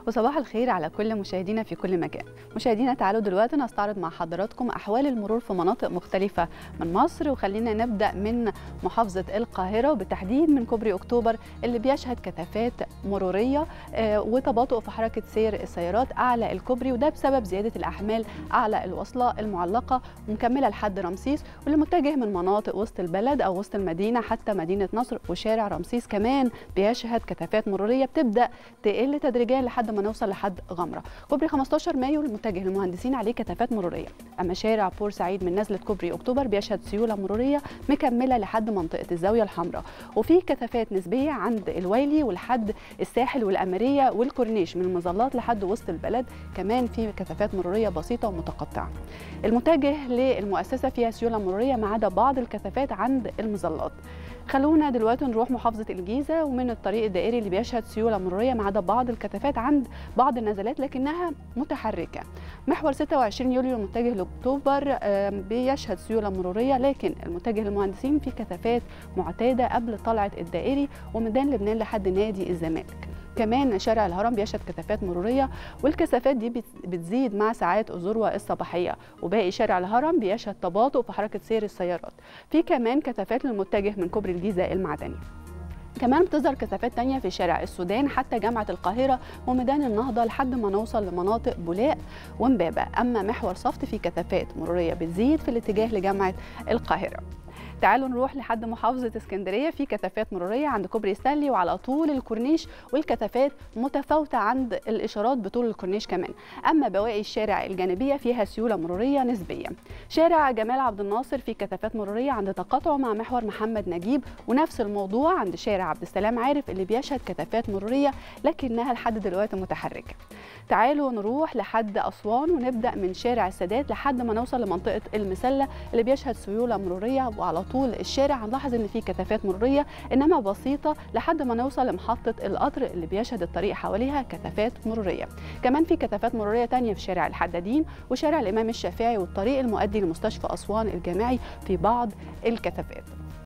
وصباح الخير على كل مشاهدينا في كل مكان مشاهدينا تعالوا دلوقتي نستعرض مع حضراتكم أحوال المرور في مناطق مختلفة من مصر وخلينا نبدأ من محافظة القاهرة وبالتحديد من كوبري أكتوبر اللي بيشهد كثافات مرورية آه، وتباطؤ في حركة سير السيارات أعلى الكوبري وده بسبب زيادة الأحمال أعلى الوصلة المعلقة ومكملة لحد رمسيس واللي متجه من مناطق وسط البلد أو وسط المدينة حتى مدينة نصر وشارع رمسيس كمان بيشهد كثافات مرورية بتبدأ تقل تدريجيا لحد ما نوصل لحد غمره كوبري 15 مايو المتجه للمهندسين عليه كثافات مروريه اما شارع بورسعيد من نزله كوبري اكتوبر بيشهد سيوله مروريه مكمله لحد منطقه الزاويه الحمراء وفي كثافات نسبيه عند الويلي ولحد الساحل والاميريه والكورنيش من المظلات لحد وسط البلد كمان في كثافات مروريه بسيطه ومتقطعه المتجه للمؤسسه فيها سيوله مروريه ما عدا بعض الكثافات عند المظلات خلونا دلوقتي نروح محافظه الجيزه ومن الطريق الدائري اللي بيشهد سيوله مروريه ما عدا بعض الكثافات عند بعض النزلات لكنها متحركه محور 26 يوليو المتجه لاكتوبر آم، بيشهد سيوله مروريه لكن المتجه للمهندسين في كثافات معتاده قبل طلعه الدائري وميدان لبنان لحد نادي الزمالك كمان شارع الهرم بيشهد كثافات مروريه والكثافات دي بت- بتزيد مع ساعات الذروه الصباحيه وباقي شارع الهرم بيشهد تباطؤ في حركه سير السيارات في كمان كثافات للمتجه من كوبري الجيزه المعدني كمان بتظهر كثافات تانية في شارع السودان حتى جامعة القاهرة وميدان النهضة لحد ما نوصل لمناطق بولاق ومبابة أما محور صفت في كثافات مرورية بتزيد في الاتجاه لجامعة القاهرة تعالوا نروح لحد محافظة اسكندرية في كثافات مرورية عند كوبري ستانلي وعلى طول الكورنيش والكثافات متفاوتة عند الإشارات بطول الكورنيش كمان أما بواقي الشارع الجانبية فيها سيولة مرورية نسبية شارع جمال عبد الناصر في كثافات مرورية عند تقاطعه مع محور محمد نجيب ونفس الموضوع عند شارع عبد السلام عارف اللي بيشهد كثافات مرورية لكنها لحد دلوقتي متحركة تعالوا نروح لحد أسوان ونبدأ من شارع السادات لحد ما نوصل لمنطقة المسلة اللي بيشهد سيولة مرورية وعلى طول الشارع هنلاحظ إن في كثافات مرورية إنما بسيطة لحد ما نوصل لمحطة القطر اللي بيشهد الطريق حواليها كثافات مرورية كمان في كثافات مرورية تانية في شارع الحدادين وشارع الإمام الشافعي والطريق المؤدي لمستشفى أسوان الجامعي في بعض الكثافات